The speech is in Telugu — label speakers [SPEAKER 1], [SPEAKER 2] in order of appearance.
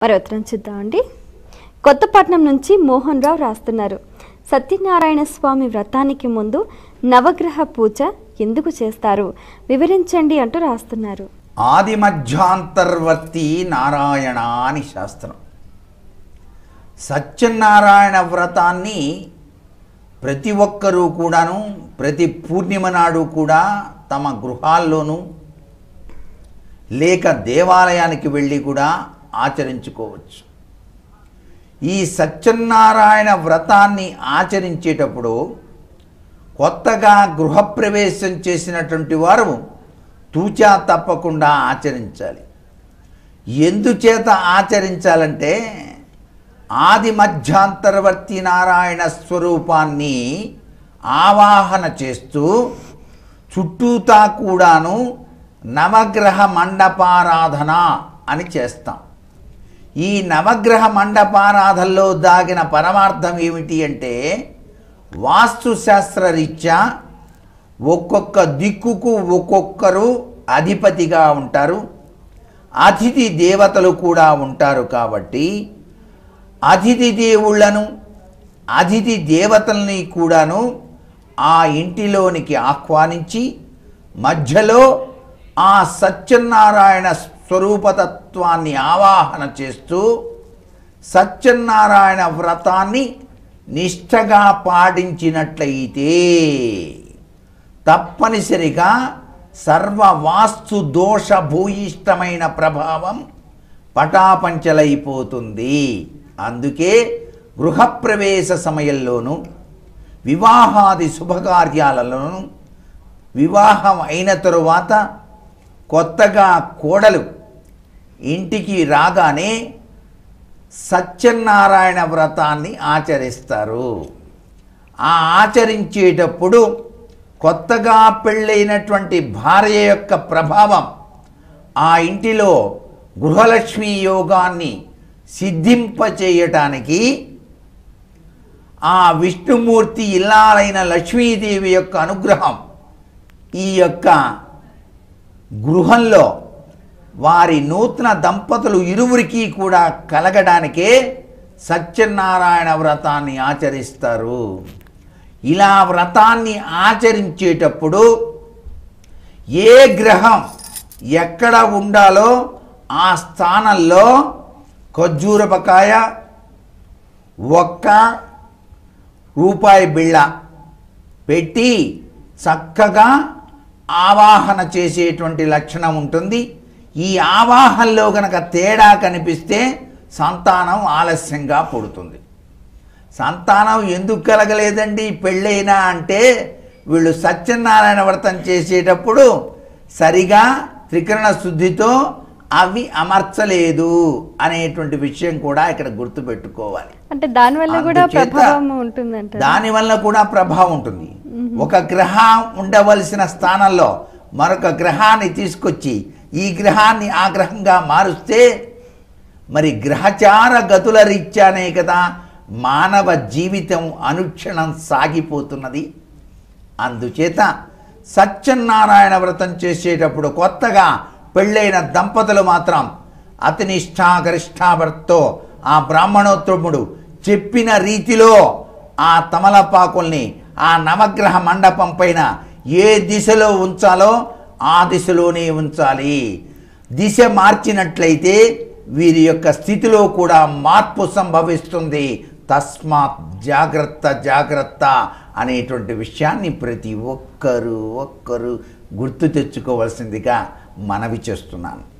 [SPEAKER 1] మరి ఉత్తరం చూద్దామండి కొత్తపట్నం నుంచి మోహన్ రావు రాస్తున్నారు సత్యనారాయణ స్వామి వ్రతానికి ముందు నవగ్రహ పూజ ఎందుకు చేస్తారు వివరించండి అంటూ రాస్తున్నారు
[SPEAKER 2] ఆది మధ్యాంతర్వర్తి నారాయణ అని శాస్త్రం సత్యనారాయణ వ్రతాన్ని ప్రతి ఒక్కరూ కూడాను ప్రతి పూర్ణిమ నాడు కూడా తమ గృహాల్లోనూ లేక దేవాలయానికి వెళ్ళి కూడా ఆచరించుకోవచ్చు ఈ సత్యనారాయణ వ్రతాన్ని ఆచరించేటప్పుడు కొత్తగా గృహప్రవేశం చేసినటువంటి వారు తూచా తప్పకుండా ఆచరించాలి ఎందుచేత ఆచరించాలంటే ఆది మధ్యాంతర్వర్తి నారాయణ స్వరూపాన్ని ఆవాహన చేస్తూ చుట్టూతా కూడాను నవగ్రహ మండపారాధన అని చేస్తాం ఈ నవగ్రహ మండపారాధనలో దాగిన పరమార్థం ఏమిటి అంటే వాస్తుశాస్త్ర రీత్యా ఒక్కొక్క దిక్కుకు ఒక్కొక్కరు అధిపతిగా ఉంటారు అతిథి దేవతలు కూడా ఉంటారు కాబట్టి అతిథి దేవుళ్లను అతిథి దేవతల్ని కూడాను ఆ ఇంటిలోనికి ఆహ్వానించి మధ్యలో ఆ సత్యనారాయణ స్వరూపతత్వాన్ని ఆవాహన చేస్తూ సత్యనారాయణ వ్రతాన్ని నిష్ఠగా పాటించినట్లయితే తప్పనిసరిగా సర్వవాస్తు దోష భూయిష్టమైన ప్రభావం పటాపంచలైపోతుంది అందుకే గృహప్రవేశ సమయంలోనూ వివాహాది శుభకార్యాలలోనూ వివాహం అయిన తరువాత కొత్తగా కోడలు ఇంటికి రాగానే సత్యనారాయణ వ్రతాన్ని ఆచరిస్తారు ఆ ఆచరించేటప్పుడు కొత్తగా పెళ్ళైనటువంటి భార్య యొక్క ప్రభావం ఆ ఇంటిలో గృహలక్ష్మి యోగాన్ని సిద్ధింపచేయటానికి ఆ విష్ణుమూర్తి ఇల్లాలైన లక్ష్మీదేవి యొక్క అనుగ్రహం ఈ యొక్క గృహంలో వారి నూతన దంపతులు ఇరువురికి కూడా కలగడానికే సత్యనారాయణ వ్రతాన్ని ఆచరిస్తారు ఇలా వ్రతాన్ని ఆచరించేటప్పుడు ఏ గ్రహం ఎక్కడ ఉండాలో ఆ స్థానంలో ఖర్జూరపకాయ ఒక్క రూపాయి బిళ్ళ పెట్టి చక్కగా ఆవాహన చేసేటువంటి లక్షణం ఉంటుంది ఈ ఆవాహనలో గనక తేడా కనిపిస్తే సంతానం ఆలస్యంగా పుడుతుంది సంతానం ఎందుకు కలగలేదండి పెళ్ళైనా అంటే వీళ్ళు సత్యనారాయణ వ్రతం చేసేటప్పుడు సరిగా త్రికరణ శుద్ధితో అవి అమర్చలేదు అనేటువంటి విషయం కూడా ఇక్కడ గుర్తుపెట్టుకోవాలి
[SPEAKER 1] అంటే దానివల్ల కూడా
[SPEAKER 2] అందుచేత
[SPEAKER 1] ప్రభావం ఉంటుందంట
[SPEAKER 2] దాని వల్ల కూడా ప్రభావం ఉంటుంది ఒక గ్రహం ఉండవలసిన స్థానంలో మరొక గ్రహాన్ని తీసుకొచ్చి ఈ గ్రహాన్ని ఆ గ్రహంగా మారుస్తే మరి గ్రహచార గతుల రీత్యానే కదా మానవ జీవితం అనుక్షణం సాగిపోతున్నది అందుచేత సత్యనారాయణ వ్రతం చేసేటప్పుడు కొత్తగా పెళ్ళైన దంపతులు మాత్రం అతి నిష్ఠాగరిష్టాభర్తో ఆ బ్రాహ్మణోత్తముడు చెప్పిన రీతిలో ఆ తమలపాకుల్ని ఆ నవగ్రహ మండపం పైన ఏ దిశలో ఉంచాలో ఆ దిశలోనే ఉంచాలి దిశ మార్చినట్లయితే వీరి యొక్క స్థితిలో కూడా మార్పు సంభవిస్తుంది తస్మాత్ జాగ్రత్త జాగ్రత్త అనేటువంటి విషయాన్ని ప్రతి ఒక్కరూ ఒక్కరూ గుర్తు తెచ్చుకోవాల్సిందిగా మనవి చేస్తున్నాను